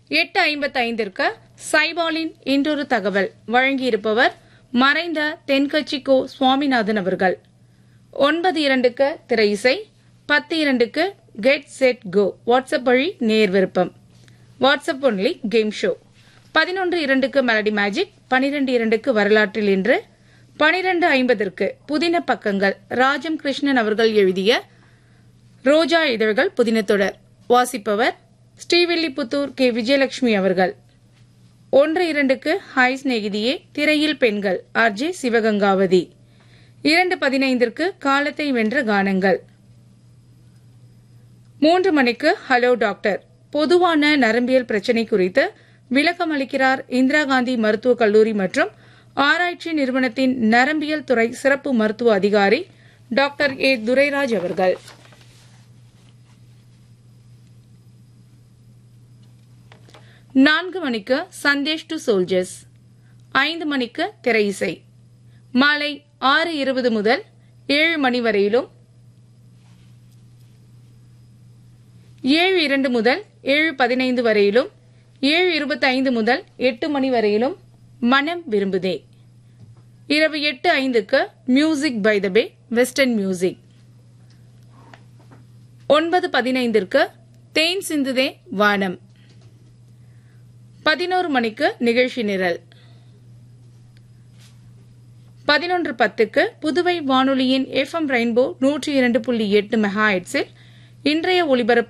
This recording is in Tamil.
எட்டு ஐம்பத்தைந்திற்கு சைபாலின் இன்றொரு தகவல் வழங்கியிருப்பவர் மறைந்த தென்கட்சி கோ சுவாமிநாதன் அவர்கள் ஒன்பது இரண்டுக்கு திரை இசை பத்து இரண்டுக்கு கெட் செட் கோ வாட்ஸ்அப் வழி நேர் விருப்பம் வாட்ஸ்அப் ஒன்லி கேம் ஷோ பதினொன்று இரண்டுக்கு மெலடி மேஜிக் பனிரெண்டு இரண்டுக்கு வரலாற்றில் இன்று பனிரெண்டு ஐம்பதற்கு புதின பக்கங்கள் ராஜம் கிருஷ்ணன் அவர்கள் எழுதிய ரோஜா இதழ்கள் புதினத்தொடர் வாசிப்பவர் ஸ்ரீவில்லிபுத்தூர் கே விஜயலட்சுமி அவர்கள் ஒன்று இரண்டுக்கு ஹாய் சிநேகிதியே திரையில் பெண்கள் ஆர்ஜே சிவகங்காவதி இரண்டு பதினைந்திற்கு காலத்தை வென்ற கானங்கள் மூன்று மணிக்கு ஹலோ டாக்டர் பொதுவான நரம்பியல் பிரச்சினை குறித்து விளக்கம் அளிக்கிறார் இந்திரா காந்தி மருத்துவக் கல்லூரி மற்றும் ஆராய்ச்சி நிறுவனத்தின் நரம்பியல் துறை சிறப்பு மருத்துவ அதிகாரி டாக்டர் ஏ துரைராஜ் அவர்கள் நான்கு மணிக்கு சந்தேஷ் டு சோல்ஜர்ஸ் ஐந்து மணிக்கு திரை இசை மாலை ஆறு இருபது முதல் ஏழு மணி வரையிலும் ஏழு இரண்டு முதல் ஏழு பதினைந்து வரையிலும் ஏழு இருபத்தைந்து முதல் எட்டு மணி வரையிலும் மனம் விரும்புதே இரவு எட்டு ஐந்துக்கு music by the bay western music ஒன்பது பதினைந்திற்கு தேன் சிந்துதே வானம் பதினோரு மணிக்கு நிகழ்ச்சி நிரல் பதினொன்று பத்துக்கு புதுவை வானொலியின் எஃப்எம் ரெயின்போ நூற்றி இரண்டு புள்ளி எட்டு மெகா இன்றைய ஒலிபரப்பு